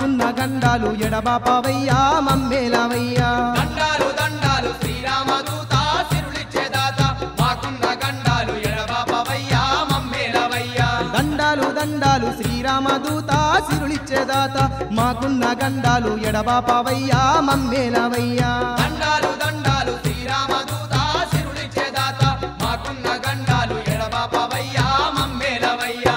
మాకున్న గండాలు ఎడబాపవయ్యా మమ్మేలవయ్యా దండాలు దండాలు శ్రీరామదూత సిరులిచ్చేదాత మాకున్న గండాలు ఎడబాపవయ్యా మమ్మేలవయ్యా దండాలు దండాలు శ్రీరామదూత సిరులిచ్చేదాత మాకున్న గండాలు ఎడబాపవయ్యా మమ్మేలవయ్యా దండాలు దండాలు శ్రీరామదూత సిరులిచ్చేదాత మాకున్న గండాలు ఎడబాపవయ్యా మమ్మేలవయ్యా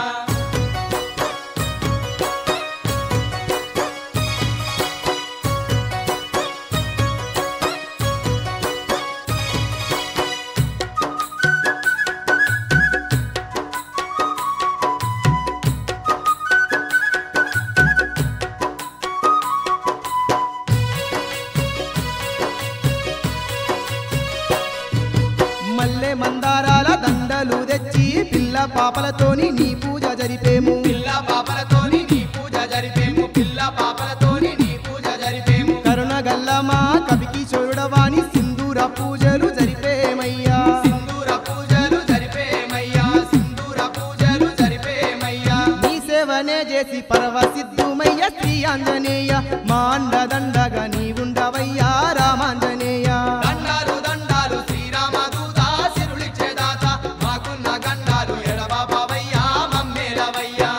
మల్లె మందారాల దండలు తెచ్చి పిల్ల పాపలతోని నీ పూజ జరిపేము పిల్ల పాపలతోని నీ పూజ జరిపేము పిల్ల పాపలతోని నీ పూజ జరిపేము కరుణ గల్లమా కవికి చూడవాని సింధూర పూజలు జరిపేమయ్యా సింధూర పూజలు జరిపేమయ్యా సింధూర పూజలు జరిపేమయ్యా నీ సేవనే చేసి పరవసిద్ధుమయ్య శ్రీ ఆంజనేయ మా అండదండగా నీ ఉండవయ్యా రామాంజనేయ దండాలు దండాలు శ్రీరామదూత సిరులిచ్చేదాత మాకున్న గండాలు ఎడబాపవయ్యా మమ్మేలవయ్యా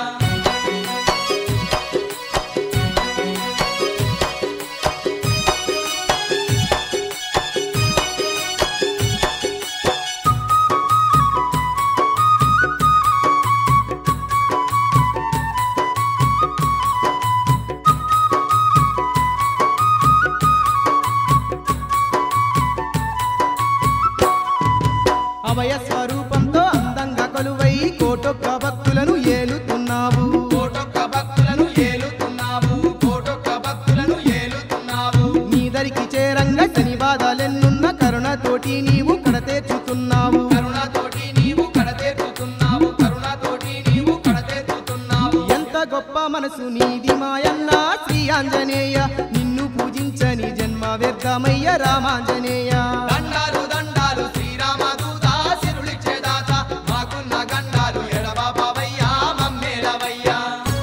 అభయ స్వరూపంతో అందంగా కొలువై కోటొక్క భక్తులను ఏలుతున్నావు కోటొక్క భక్తులను ఏలుతున్నావు కోటొక్క భక్తులను ఏలుతున్నావు నీదరికి చేరంగా శని బాధలెన్నున్న కరుణతోటి నీవు కడతేర్చుతున్నావు కరుణతోటి నీవు కడతేర్చుతున్నావు కరుణతోటి నీవు కడతేర్చుతున్నావు ఎంత గొప్ప మనసు నీది మాయన్న శ్రీ ఆంజనేయ నిన్ను పూజించని జన్మ వ్యర్థమయ్య రామాంజనేయ దండాలు దండాలు శ్రీరామదూత సిరులిచ్చేదాత మాకున్న గండాలు ఎడబాపవయ్యా మమ్మేలవయ్యా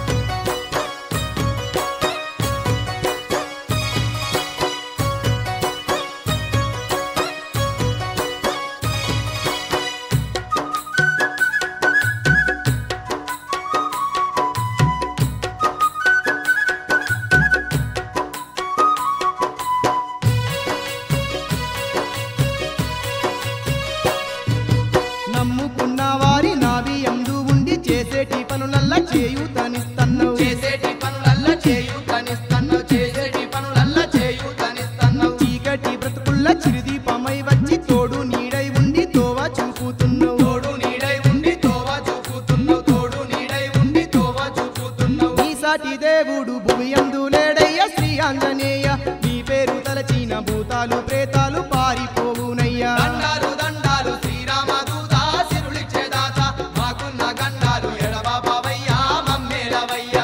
నమ్ముకున్న వారి నావి ఎందు ఉండి చేసేటి పనులల్లా చేయూతనిస్తన్నావు చేసేటి పనులల్ల చేయూతనిస్తన్నావు చేసేటి పనులల్ల చేయూతనిస్తన్నావు చీకటి బ్రతుకుల్ల చిరుదీపమై వచ్చి తోడు నీడై ఉండి తోవ చూపుతున్నావు తోడు నీడై ఉండి తోవ చూపుతున్నావు తోడు నీడై ఉండి తోవ చూపుతున్నావు నీ సాటి దేవుడు భూమి యందు లేడయ్య శ్రీ ఆంజనేయ నీ పేరు తలచిన భూతాలు ప్రేతాలు పారిపోవునయ్యా దండాలు దండాలు శ్రీరామదూత సిరులిచ్చేదాత మాకున్న గండాలు ఎడబాపవయ్యా మమ్మేలవయ్యా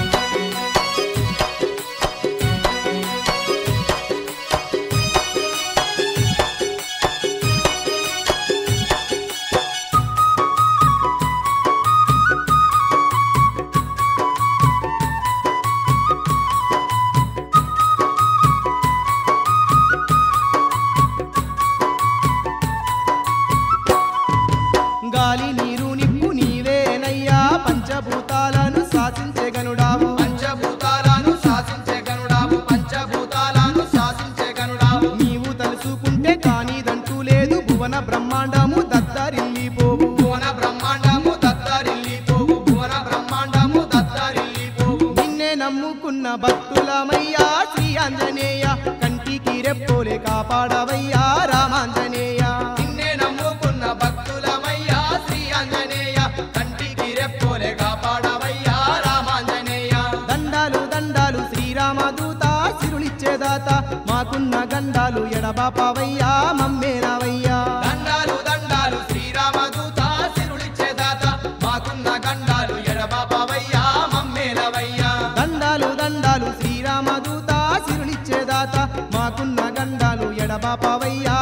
గాలి నీరు నిప్పు నీవేనయ్యా పంచభూతాలను శాసించే గనుడావు పంచభూతాలను శాసించే గనుడావు పంచభూతాలను శాసించే గనుడావు నీవు తలుసుకుంటే కానిదంటూ లేదు భువన బ్రహ్మాండము దద్దరిల్లిపోవు భువన బ్రహ్మాండము దత్తరిల్లిపోవు భువన బ్రహ్మాండము దత్తరిల్లిపోవు నిన్నే నమ్ముకున్న భక్తులమయ్యా శ్రీ ఆంజనేయ కంటికి రెప్పోలే కాపాడవయ్యా రామాంజనేయ నిన్నే నమ్ముకున్న భక్తులమయ్యా శ్రీ ఆంజనేయ కంటికి రెప్పోలే కాపాడవయ్యా రామాంజనేయ దండాలు దండాలు శ్రీరామదూత సిరులిచ్చేదాత మాకున్న గండాలు ఎడబాపవయ్యా మమ్మేనవయ్యా దండాలు దండాలు శ్రీరామదూత సిరులిచ్చేదాత మాకున్న గండాలు ఎడబాపవయ్యా మమ్మేలవయ్యా దండాలు దండాలు శ్రీరామదూత సిరులిచ్చేదాత మాకున్న గండాలు ఎడబాపవయ్యా